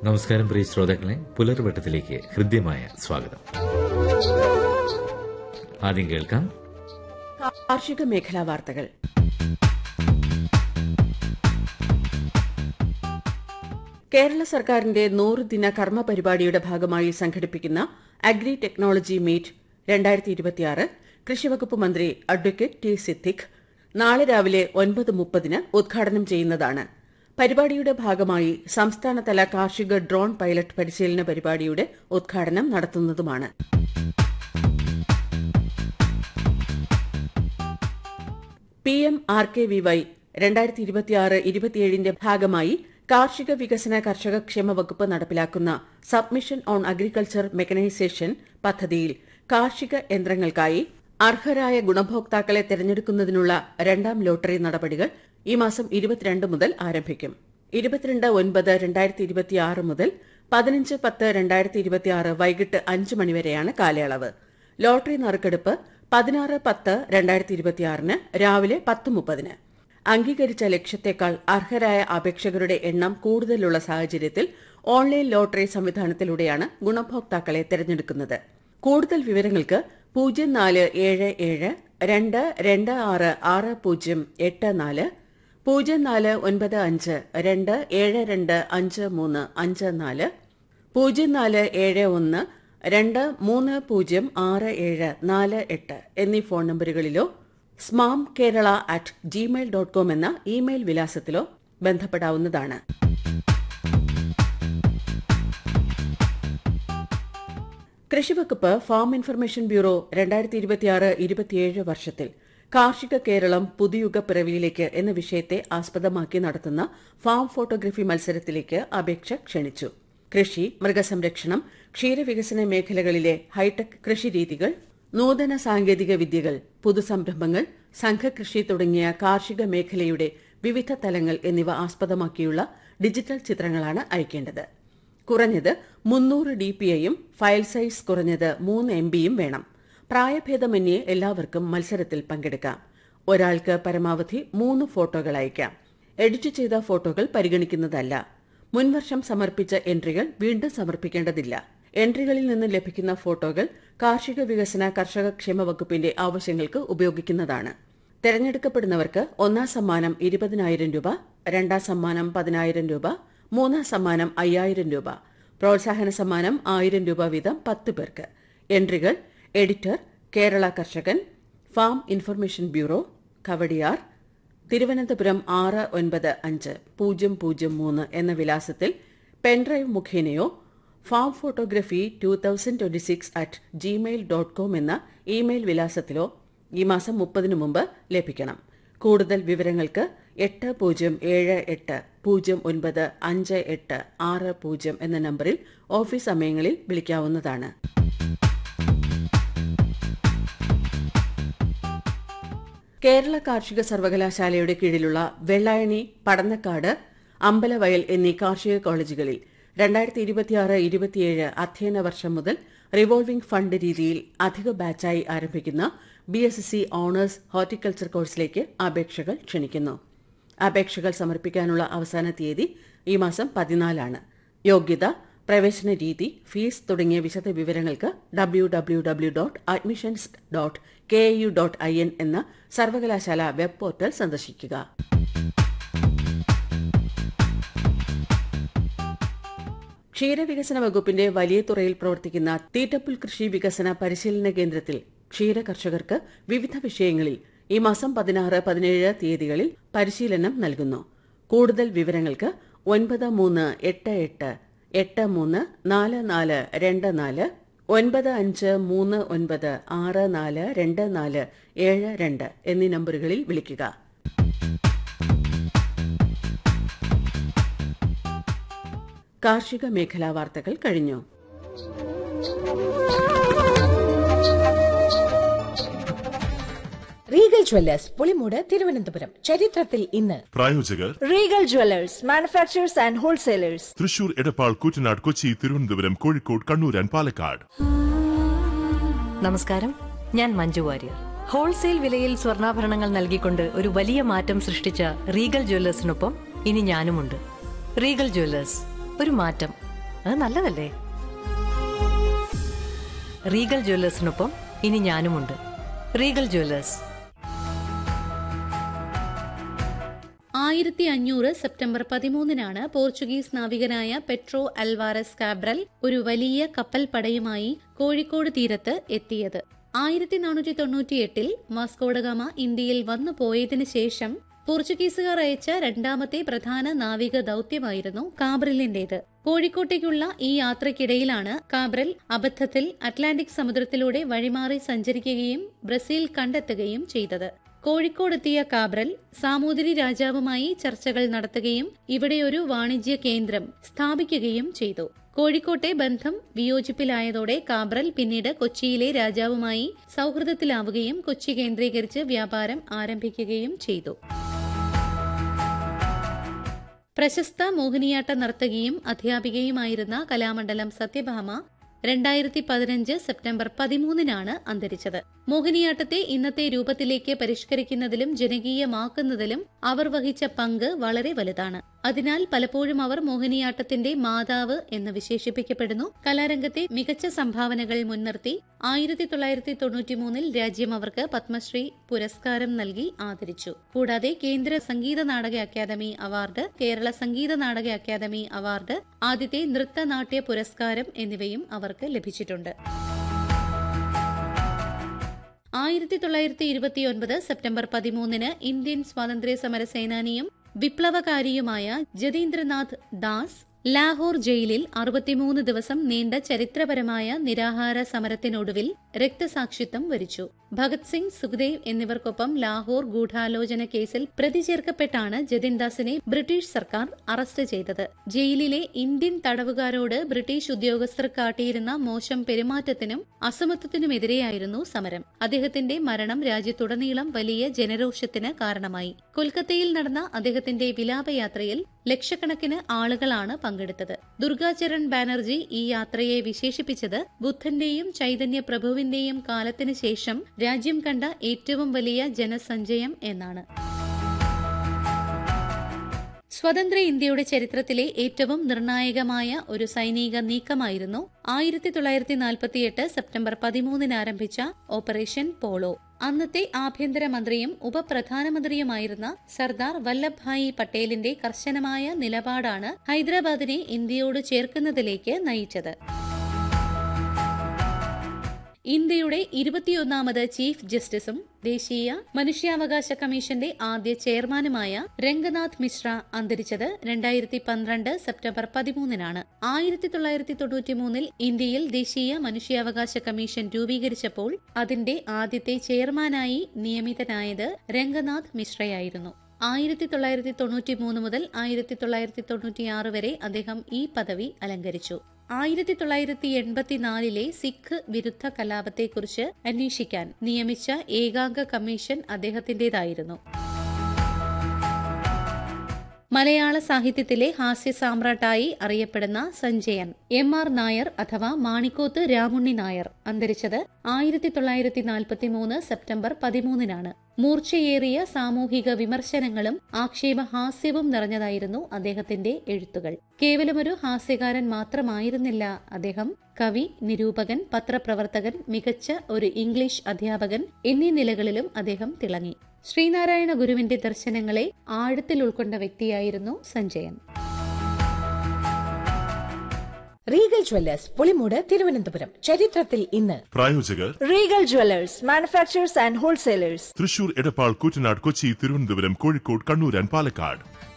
നമസ്കാരം പ്രിയ ശ്രോതാക്കളെ പുലർവട്ടത്തിലേക്ക് ഹൃദ്യമായ സ്വാഗതം ആദ്യം കേൾക്കാം കാർഷിക മേഖലാ വാർത്തകൾ കേരള സർക്കാരിന്റെ നൂറ് ദിന കർമ്മ പരിപാടിയുടെ ഭാഗമായി സംഘടിപ്പിക്കുന്ന അഗ്രി ടെക്നോളജി മീറ്റ് രണ്ടായിരത്തി ഇരുപത്തിയാറ് കൃഷിവകുപ്പ് മന്ത്രി അഡ്വക്കേറ്റ് ടി സിദ്ദിഖ് നാളെ രാവിലെ ഒൻപത് മുപ്പതിന് ഉദ്ഘാടനം ചെയ്യുന്നതാണ് പരിപാടിയുടെ ഭാഗമായി സംസ്ഥാനതല കാർഷിക ഡ്രോൺ പൈലറ്റ് പരിശീലന പരിപാടിയുടെ ഉദ്ഘാടനം നടത്തുന്നതുമാണ് P M R K V Y രണ്ടായിരത്തി ഇരുപത്തിയാറ് ഇരുപത്തിയേഴിന്റെ ഭാഗമായി കാർഷിക വികസന കർഷക ക്ഷേമ വകുപ്പ് നടപ്പിലാക്കുന്ന സബ്മിഷൻ ഓൺ അഗ്രികൾച്ചർ മെക്കനൈസേഷൻ പദ്ധതിയിൽ കാർഷിക യന്ത്രങ്ങൾക്കായി അർഹരായ ഗുണഭോക്താക്കളെ തെരഞ്ഞെടുക്കുന്നതിനുള്ള രണ്ടാം ലോട്ടറി നടപടികൾ ഈ മാസം ഇരുപത്തിരണ്ട് മുതൽ ആരംഭിക്കും ഇരുപത്തിരണ്ട് ഒൻപത് രണ്ടായിരത്തി ഇരുപത്തിയാറ് മുതൽ പതിനഞ്ച് പത്ത് രണ്ടായിരത്തി ഇരുപത്തിയാറ് വൈകിട്ട് അഞ്ച് മണിവരെയാണ് കാലയളവ് ലോട്ടറി നറുക്കെടുപ്പ് പതിനാറ് പത്ത് രണ്ടായിരത്തി ഇരുപത്തിയാറിന് രാവിലെ പത്ത് മുപ്പതിന് അംഗീകരിച്ച ലക്ഷ്യത്തേക്കാൾ അർഹരായ അപേക്ഷകരുടെ എണ്ണം കൂടുതലുള്ള സാഹചര്യത്തിൽ ഓൺലൈൻ ലോട്ടറി സംവിധാനത്തിലൂടെയാണ് ഗുണഭോക്താക്കളെ തെരഞ്ഞെടുക്കുന്നത് കൂടുതൽ വിവരങ്ങൾക്ക് പൂജ്യം നാല് ഏഴ് ഏഴ് രണ്ട് രണ്ട് ആറ് ആറ് പൂജ്യം എട്ട് നാല് പൂജ്യം നാല് ഒൻപത് അഞ്ച് രണ്ട് ഏഴ് രണ്ട് അഞ്ച് മൂന്ന് അഞ്ച് നാല് പൂജ്യം നാല് ഏഴ് ഒന്ന് രണ്ട് മൂന്ന് പൂജ്യം ആറ് ഏഴ് നാല് എട്ട് എന്നീ ഫോൺ നമ്പറുകളിലോ SMAM Kerala at gmail dot com എന്ന ഇമെയിൽ വിലാസത്തിലോ ബന്ധപ്പെടാവുന്നതാണ് കൃഷിവകുപ്പ് ഫാം ഇൻഫർമേഷൻ ബ്യൂറോ രണ്ടായിരത്തി ഇരുപത്തിയാറ് ഇരുപത്തിയേഴ് വർഷത്തിൽ കാർഷിക കേരളം പുതുയുഗ പിറവിയിലേക്ക് എന്ന വിഷയത്തെ ആസ്പദമാക്കി നടത്തുന്ന ഫാം ഫോട്ടോഗ്രഫി മത്സരത്തിലേക്ക് അപേക്ഷ ക്ഷണിച്ചു കൃഷി മൃഗസംരക്ഷണം ക്ഷീരവികസന മേഖലകളിലെ ഹൈടെക് കൃഷിരീതികൾ നൂതന സാങ്കേതിക വിദ്യകൾ പുതുസംരംഭങ്ങൾ സംഘകൃഷി തുടങ്ങിയ കാർഷിക മേഖലയുടെ വിവിധ തലങ്ങൾ എന്നിവ ആസ്പദമാക്കിയുള്ള ഡിജിറ്റൽ ചിത്രങ്ങളാണ് അയക്കേണ്ടത് കുറഞ്ഞത് മുന്നൂറ് ഡി പി ഐയും ഫയൽ സൈസ് കുറഞ്ഞത് മൂന്ന് എം ബിയും വേണം പ്രായഭേദമന്യേ എല്ലാവർക്കും മത്സരത്തിൽ പങ്കെടുക്കാം ഒരാൾക്ക് പരമാവധി മൂന്ന് ഫോട്ടോകൾ അയക്കാം എഡിറ്റ് ചെയ്ത ഫോട്ടോകൾ പരിഗണിക്കുന്നതല്ല മുൻവർഷം സമർപ്പിച്ച എൻട്രികൾ വീണ്ടും സമർപ്പിക്കേണ്ടതില്ല എൻട്രികളിൽ നിന്ന് ലഭിക്കുന്ന ഫോട്ടോകൾ കാർഷിക വികസന കർഷക ക്ഷേമ വകുപ്പിന്റെ ആവശ്യങ്ങൾക്ക് ഉപയോഗിക്കുന്നതാണ് തെരഞ്ഞെടുക്കപ്പെടുന്നവർക്ക് ഒന്നാം സമ്മാനം ഇരുപതിനായിരം രൂപ രണ്ടാം സമ്മാനം പതിനായിരം രൂപ മൂന്നാം സമ്മാനം അയ്യായിരം രൂപ പ്രോത്സാഹന സമ്മാനം ആയിരം രൂപ വീതം പത്ത് പേർക്ക് എൻട്രികൾ editor Kerala Karshakan farm information bureau Kawdiar Thiruvananthapuram ആറ് ഒൻപത് അഞ്ച് പൂജ്യം പൂജ്യം മൂന്ന് എന്ന വിലാസത്തിൽ പെൻഡ്രൈവ് മുഖേനയോ farm photography two thousand twenty six at gmail dot com എന്ന ഇമെയിൽ വിലാസത്തിലോ ഈ മാസം മുപ്പതിനു മുമ്പ് ലഭിക്കണം കൂടുതൽ വിവരങ്ങൾക്ക് എട്ട് പൂജ്യം ഏഴ് എട്ട് പൂജ്യം ഒൻപത് അഞ്ച് എട്ട് ആറ് പൂജ്യം എന്ന നമ്പറിൽ ഓഫീസ് സമയങ്ങളിൽ വിളിക്കാവുന്നതാണ് കേരള കാർഷിക സർവകലാശാലയുടെ കീഴിലുള്ള വെള്ളായണി പടന്നക്കാട് അമ്പലവയൽ എന്നീ കാർഷിക കോളേജുകളിൽ രണ്ടായിരത്തി ഇരുപത്തിയാറ് ഇരുപത്തിയേഴ് അധ്യയന വർഷം മുതൽ റിവോൾവിംഗ് ഫണ്ട് രീതിയിൽ അധിക ബാച്ചായി ആരംഭിക്കുന്ന B S C honours horticulture കോഴ്സിലേക്ക് അപേക്ഷകൾ ക്ഷണിക്കുന്നു അപേക്ഷകൾ സമർപ്പിക്കാനുള്ള അവസാന തീയതി ഈ മാസം പതിനാലാണ് യോഗ്യത പ്രവേശന രീതി ഫീസ് തുടങ്ങിയ വിശദ വിവരങ്ങൾക്ക് W W W dot admissions dot K U dot I N എന്ന സർവകലാശാല വെബ് പോർട്ടൽ സന്ദർശിക്കുക ക്ഷീരവികസന വകുപ്പിന്റെ വലിയ തുറയിൽ പ്രവർത്തിക്കുന്ന തീറ്റപ്പുൽ കൃഷി വികസന പരിശീലന കേന്ദ്രത്തിൽ ക്ഷീര കർഷകർക്ക് വിവിധ വിഷയങ്ങളിൽ ഈ മാസം പതിനാറ് പതിനേഴ് തീയതികളിൽ പരിശീലനം നൽകുന്നു കൂടുതൽ വിവരങ്ങൾക്ക് ഒൻപത് മൂന്ന് എട്ട് എട്ട് എട്ട് മൂന്ന് നാല് നാല് രണ്ട് നാല് ഒൻപത് അഞ്ച് മൂന്ന് ഒൻപത് ആറ് നാല് രണ്ട് നാല് ഏഴ് രണ്ട് എന്നീ നമ്പറുകളിൽ വിളിക്കുക കാർഷിക മേഖലാ വാർത്തകൾ കഴിഞ്ഞു റീഗൽ ജ്വല്ലേഴ്സ് പുളിമൂട് തിരുവനന്തപുരം ചരിത്രത്തിൽ ഇന്ന് പ്രായോജകർ Regal Jewelers, manufacturers and wholesalers. Thrissur Edappal Koottanad Kochi Thiruvananthapuram Kozhikode Kannur and Palakkad നമസ്കാരം ഞാൻ മഞ്ജു വാര്യർ ഹോൾസെയിൽ വിലയിൽ സ്വർണ്ണാഭരണങ്ങൾ നൽകിക്കൊണ്ട് ഒരു വലിയ മാറ്റം സൃഷ്ടിച്ച റീഗൽ ജ്വല്ലേഴ്സിനൊപ്പം ഇനി ഞാനുമുണ്ട് റീഗൽ ജ്വല്ലേഴ്സ് ഒരു മാറ്റം അത് നല്ലതല്ലേ റീഗൽ ജ്വല്ലേഴ്സിനൊപ്പം ഇനി ഞാനുമുണ്ട് റീഗൽ ജ്വല്ലേഴ്സ് ആയിരത്തി അഞ്ഞൂറ് സെപ്റ്റംബർ പതിമൂന്നിനാണ് പോർച്ചുഗീസ് നാവികനായ പെട്രോ അൽവാരസ് കാബ്രൽ ഒരു വലിയ കപ്പൽ പടയുമായി കോഴിക്കോട് തീരത്ത് എത്തിയത് ആയിരത്തി നാനൂറ്റി തൊണ്ണൂറ്റിയെട്ടിൽ വാസ്കോഡഗാമ ഇന്ത്യയിൽ വന്നു പോയതിനു ശേഷം പോർച്ചുഗീസുകാർ അയച്ച രണ്ടാമത്തെ പ്രധാന നാവിക ദൌത്യമായിരുന്നു കാബ്രലിന്റേത് കോഴിക്കോട്ടേക്കുള്ള ഈ യാത്രയ്ക്കിടയിലാണ് കാബ്രൽ അബദ്ധത്തിൽ അറ്റ്ലാന്റിക് സമുദ്രത്തിലൂടെ വഴിമാറി സഞ്ചരിക്കുകയും ബ്രസീൽ കണ്ടെത്തുകയും ചെയ്തത് കോഴിക്കോടെത്തിയ കാബ്രൽ സാമൂതിരി രാജാവുമായി ചർച്ചകൾ നടത്തുകയും ഇവിടെ ഒരു വാണിജ്യ കേന്ദ്രം സ്ഥാപിക്കുകയും ചെയ്തു കോഴിക്കോട്ടെ ബന്ധം വിയോജിപ്പിലായതോടെ കാബ്രൽ പിന്നീട് കൊച്ചിയിലെ രാജാവുമായി സൗഹൃദത്തിലാവുകയും കൊച്ചി കേന്ദ്രീകരിച്ച് വ്യാപാരം ആരംഭിക്കുകയും ചെയ്തു പ്രശസ്ത മോഹിനിയാട്ട നർത്തകിയും അധ്യാപികയുമായിരുന്ന കലാമണ്ഡലം സത്യഭാമ രണ്ടായിരത്തി പതിനഞ്ച് സെപ്റ്റംബർ പതിമൂന്നിനാണ് അന്തരിച്ചത് മോഹിനിയാട്ടത്തെ ഇന്നത്തെ രൂപത്തിലേക്ക് പരിഷ്കരിക്കുന്നതിലും ജനകീയമാക്കുന്നതിലും അവർ വഹിച്ച പങ്ക് വളരെ വലുതാണ് അതിനാൽ പലപ്പോഴും അവർ മോഹിനിയാട്ടത്തിന്റെ മാതാവ് എന്ന് വിശേഷിപ്പിക്കപ്പെടുന്നു കലാരംഗത്തെ മികച്ച സംഭാവനകൾ മുൻനിർത്തി ആയിരത്തി തൊള്ളായിരത്തി തൊണ്ണൂറ്റിമൂന്നിൽ രാജ്യം അവർക്ക് പത്മശ്രീ പുരസ്കാരം നൽകി ആദരിച്ചു കൂടാതെ കേന്ദ്ര സംഗീത നാടക അക്കാദമി അവാർഡ് കേരള സംഗീത നാടക അക്കാദമി അവാർഡ് ആദ്യത്തെ നൃത്തനാട്യ പുരസ്കാരം എന്നിവയും അവർക്ക് ലഭിച്ചിട്ടുണ്ട് ആയിരത്തി തൊള്ളായിരത്തി ഇരുപത്തിയൊൻപത് സെപ്റ്റംബർ പതിമൂന്നിന് ഇന്ത്യൻ സ്വാതന്ത്ര്യ സമര സേനാനിയും വിപ്ലവകാരിയുമായ ജതീന്ദ്രനാഥ് ദാസ് ലാഹോർ ജയിലിൽ അറുപത്തിമൂന്ന് ദിവസം നീണ്ട ചരിത്രപരമായ നിരാഹാര സമരത്തിനൊടുവിൽ രക്തസാക്ഷിത്വം വരിച്ചു ഭഗത് സിംഗ് സുഖ്ദേവ് എന്നിവർക്കൊപ്പം ലാഹോർ ഗൂഢാലോചന കേസിൽ പ്രതി ചേർക്കപ്പെട്ടാണ് ജതിൻദാസിനെ ബ്രിട്ടീഷ് സർക്കാർ അറസ്റ്റ് ചെയ്തത് ജയിലിലെ ഇന്ത്യൻ തടവുകാരോട് ബ്രിട്ടീഷ് ഉദ്യോഗസ്ഥർ കാട്ടിയിരുന്ന മോശം പെരുമാറ്റത്തിനും അസമത്വത്തിനുമെതിരെയായിരുന്നു സമരം അദ്ദേഹത്തിന്റെ മരണം രാജ്യത്തുടനീളം വലിയ ജനരോഷത്തിന് കാരണമായി കൊൽക്കത്തയിൽ നടന്ന അദ്ദേഹത്തിന്റെ വിലാപയാത്രയിൽ ലക്ഷക്കണക്കിന് ആളുകളാണ് പങ്കെടുത്തത് ദുർഗാചരൺ ബാനർജി ഈ യാത്രയെ വിശേഷിപ്പിച്ചത് ബുദ്ധന്റെയും ചൈതന്യ പ്രഭുവിന്റെയും കാലത്തിന് ശേഷം രാജ്യം കണ്ട ഏറ്റവും വലിയ ജനസഞ്ചയം എന്നാണ് സ്വതന്ത്ര ഇന്ത്യയുടെ ചരിത്രത്തിലെ ഏറ്റവും നിർണായകമായ ഒരു സൈനിക നീക്കമായിരുന്നു ആയിരത്തി തൊള്ളായിരത്തി നാൽപ്പത്തിയെട്ട് സെപ്റ്റംബർ പതിമൂന്നിന് ആരംഭിച്ച ഓപ്പറേഷൻ പോളോ അന്നത്തെ ആഭ്യന്തരമന്ത്രിയും ഉപപ്രധാനമന്ത്രിയുമായിരുന്ന സർദാർ വല്ലഭ്ഭായി പട്ടേലിന്റെ കർശനമായ നിലപാടാണ് ഹൈദരാബാദിനെ ഇന്ത്യയോട് ചേർക്കുന്നതിലേക്ക് നയിച്ചത് ഇന്ത്യയുടെ ഇരുപത്തിയൊന്നാമത് ചീഫ് ജസ്റ്റിസും ദേശീയ മനുഷ്യാവകാശ കമ്മീഷന്റെ ആദ്യ ചെയർമാനുമായ രംഗനാഥ് മിശ്ര അന്തരിച്ചത് രണ്ടായിരത്തി പന്ത്രണ്ട് സെപ്റ്റംബർ പതിമൂന്നിനാണ് ആയിരത്തി തൊള്ളായിരത്തി തൊണ്ണൂറ്റിമൂന്നിൽ ഇന്ത്യയിൽ ദേശീയ മനുഷ്യാവകാശ കമ്മീഷൻ രൂപീകരിച്ചപ്പോൾ അതിന്റെ ആദ്യത്തെ ചെയർമാനായി നിയമിതനായത് രംഗനാഥ് മിശ്രയായിരുന്നു ആയിരത്തി തൊള്ളായിരത്തി തൊണ്ണൂറ്റി മൂന്ന് മുതൽ ആയിരത്തി തൊള്ളായിരത്തി തൊണ്ണൂറ്റിയാറ് വരെ അദ്ദേഹം ഈ പദവി അലങ്കരിച്ചു ആയിരത്തി തൊള്ളായിരത്തി എൺപത്തിനാലിലെ സിഖ് വിരുദ്ധ കലാപത്തെക്കുറിച്ച് അന്വേഷിക്കാൻ നിയമിച്ച ഏകാംഗ കമ്മീഷൻ അദ്ദേഹത്തിന്റേതായിരുന്നു മലയാള സാഹിത്യത്തിലെ ഹാസ്യ സാമ്രാട്ടായി അറിയപ്പെടുന്ന സഞ്ജയൻ എം ആർ നായർ അഥവാ മാണിക്കോത്ത് രാമുണ്ണി നായർ അന്തരിച്ചത് ആയിരത്തി തൊള്ളായിരത്തി നാൽപ്പത്തിമൂന്ന് സെപ്റ്റംബർ പതിമൂന്നിനാണ് മൂർച്ചയേറിയ സാമൂഹിക വിമർശനങ്ങളും ആക്ഷേപഹാസ്യവും നിറഞ്ഞതായിരുന്നു അദ്ദേഹത്തിന്റെ എഴുത്തുകൾ കേവലമൊരു ഹാസ്യകാരൻ മാത്രമായിരുന്നില്ല അദ്ദേഹം കവി നിരൂപകൻ പത്രപ്രവർത്തകൻ മികച്ച ഒരു ഇംഗ്ലീഷ് അധ്യാപകൻ എന്നീ നിലകളിലും അദ്ദേഹം തിളങ്ങി ശ്രീനാരായണ ഗുരുവിന്റെ ദർശനങ്ങളെ ആഴത്തിൽ ഉൾക്കൊണ്ട വ്യക്തിയായിരുന്നു സഞ്ജയൻ റീഗൽ ജ്വല്ലേഴ്സ് പുളിമൂട് തിരുവനന്തപുരം ചരിത്രത്തിൽ ഇന്ന് പ്രായോജകർ Regal Jewelers, manufacturers and wholesalers. Thrissur Edappal Koottanad Kochi Thiruvananthapuram Kozhikode Kannur and Palakkad